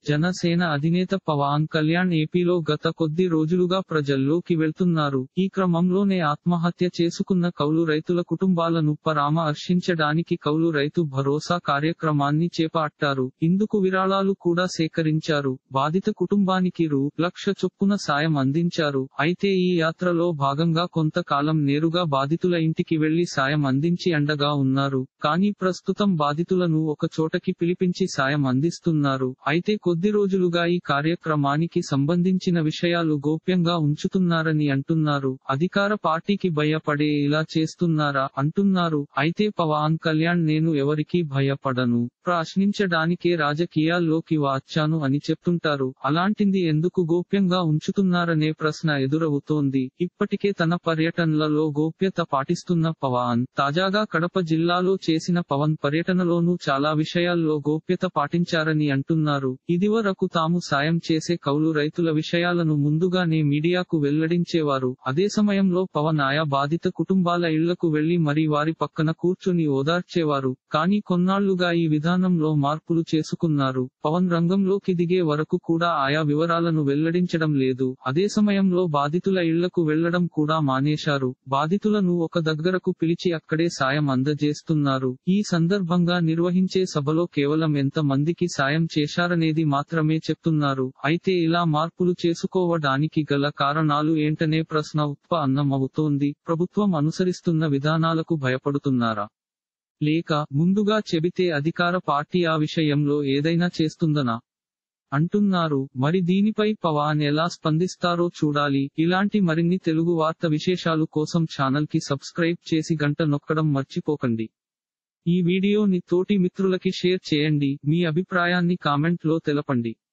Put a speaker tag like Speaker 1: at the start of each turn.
Speaker 1: జనసేన అధినేత పవన్ కళ్యాణ్ ఏపీలో గత కొద్ది రోజులుగా ప్రజల్లోకి వెళ్తున్నారు ఈ క్రమంలోనే ఆత్మహత్య చేసుకున్న కౌలు రైతుల కుటుంబాలను పరామర్శించడానికి కౌలు రైతు భరోసా కార్యక్రమాన్ని చేపట్టారు ఇందుకు విరాళాలు కూడా సేకరించారు బాధిత కుటుంబానికి రూ లక్ష చొప్పున సాయం అందించారు అయితే ఈ యాత్రలో భాగంగా కొంతకాలం నేరుగా బాధితుల ఇంటికి వెళ్లి సాయం అందించి అండగా ఉన్నారు కానీ ప్రస్తుతం బాధితులను ఒక చోటకి పిలిపించి సాయం అందిస్తున్నారు అయితే కొద్ది రోజులుగా ఈ కార్యక్రమానికి సంబంధించిన విషయాలు గోప్యంగా ఉంచుతున్నారని అంటున్నారు అధికార పార్టీకి భయపడే ఇలా చేస్తున్నారా అంటున్నారు అయితే పవన్ కళ్యాణ్ నేను ఎవరికీ భయపడను ప్రశ్నించడానికే రాజకీయాల్లోకి వచ్చాను అని చెప్తుంటారు అలాంటిది ఎందుకు గోప్యంగా ఉంచుతున్నారనే ప్రశ్న ఎదురవుతోంది ఇప్పటికే తన పర్యటనలలో గోప్యత పాటిస్తున్న పవన్ తాజాగా కడప జిల్లాలో చేసిన పవన్ పర్యటనలోనూ చాలా విషయాల్లో గోప్యత పాటించారని అంటున్నారు ఇదివరకు తాము సాయం చేసే కౌలు రైతుల విషయాలను ముందుగానే మీడియాకు వెల్లడించేవారు అదే సమయంలో పవన్ ఆయా బాధిత కుటుంబాల ఇళ్లకు వెళ్లి మరి వారి పక్కన కూర్చుని ఓదార్చేవారు కానీ కొన్నాళ్లుగా ఈ విధానంలో మార్పులు చేసుకున్నారు పవన్ రంగంలోకి దిగే వరకు కూడా ఆయా వివరాలను వెల్లడించడం లేదు అదే సమయంలో బాధితుల ఇళ్లకు వెళ్లడం కూడా మానేశారు బాధితులను ఒక దగ్గరకు పిలిచి అక్కడే సాయం అందజేస్తున్నారు ఈ సందర్భంగా నిర్వహించే సభలో కేవలం ఎంత మందికి సాయం చేశారనేది మాత్రమే చెప్తున్నారు అయితే ఇలా మార్పులు చేసుకోవడానికి గల కారణాలు ఏంటనే ప్రశ్న ఉత్పన్నమవుతోంది ప్రభుత్వం అనుసరిస్తున్న విధానాలకు భయపడుతున్నారా లేక ముందుగా చెబితే అధికార పార్టీ ఆ విషయంలో ఏదైనా చేస్తుందనా అంటున్నారు మరి దీనిపై పవన్ ఎలా స్పందిస్తారో చూడాలి ఇలాంటి మరిన్ని తెలుగు వార్త విశేషాలు కోసం ఛానల్ కి సబ్స్క్రైబ్ చేసి గంట నొక్కడం మర్చిపోకండి ఈ వీడియోని తోటి మిత్రులకి షేర్ చేయండి మీ అభిప్రాయాన్ని కామెంట్ లో తెలపండి